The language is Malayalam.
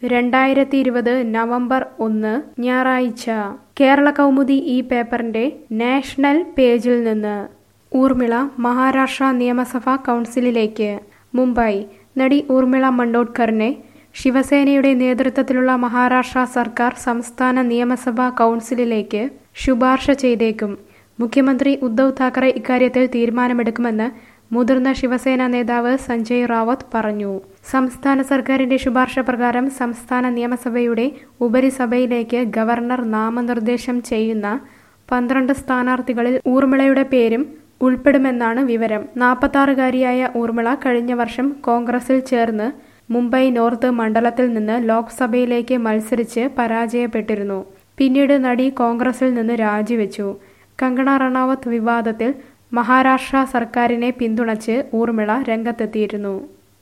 രണ്ടായിരത്തി ഇരുപത് നവംബർ ഒന്ന് ഞായറാഴ്ച കേരള കൗമുദി ഈ പേപ്പറിന്റെ നാഷണൽ പേജിൽ നിന്ന് ഊർമിള മഹാരാഷ്ട്ര നിയമസഭാ കൗൺസിലിലേക്ക് മുംബൈ നടി ഊർമിള മണ്ടോഡ്കറിനെ ശിവസേനയുടെ നേതൃത്വത്തിലുള്ള മഹാരാഷ്ട്ര സർക്കാർ സംസ്ഥാന നിയമസഭാ കൗൺസിലിലേക്ക് ശുപാർശ ചെയ്തേക്കും മുഖ്യമന്ത്രി ഉദ്ധവ് താക്കറെ ഇക്കാര്യത്തിൽ തീരുമാനമെടുക്കുമെന്ന് മുതിർന്ന ശിവസേന നേതാവ് സഞ്ജയ് റാവത്ത് പറഞ്ഞു സംസ്ഥാന സർക്കാരിന്റെ ശുപാർശ പ്രകാരം സംസ്ഥാന നിയമസഭയുടെ ഉപരിസഭയിലേക്ക് ഗവർണർ നാമനിർദ്ദേശം ചെയ്യുന്ന പന്ത്രണ്ട് സ്ഥാനാർത്ഥികളിൽ ഊർമിളയുടെ പേരും ഉൾപ്പെടുമെന്നാണ് വിവരം നാൽപ്പത്താറുകാരിയായ ഊർമിള കഴിഞ്ഞ വർഷം കോൺഗ്രസിൽ ചേർന്ന് മുംബൈ നോർത്ത് മണ്ഡലത്തിൽ നിന്ന് ലോക്സഭയിലേക്ക് മത്സരിച്ച് പരാജയപ്പെട്ടിരുന്നു പിന്നീട് നടി കോൺഗ്രസിൽ നിന്ന് രാജിവെച്ചു കങ്കണ റണാവത്ത് വിവാദത്തിൽ മഹാരാഷ്ട്ര സർക്കാരിനെ പിന്തുണച്ച് ഊർമിള രംഗത്തെത്തിയിരുന്നു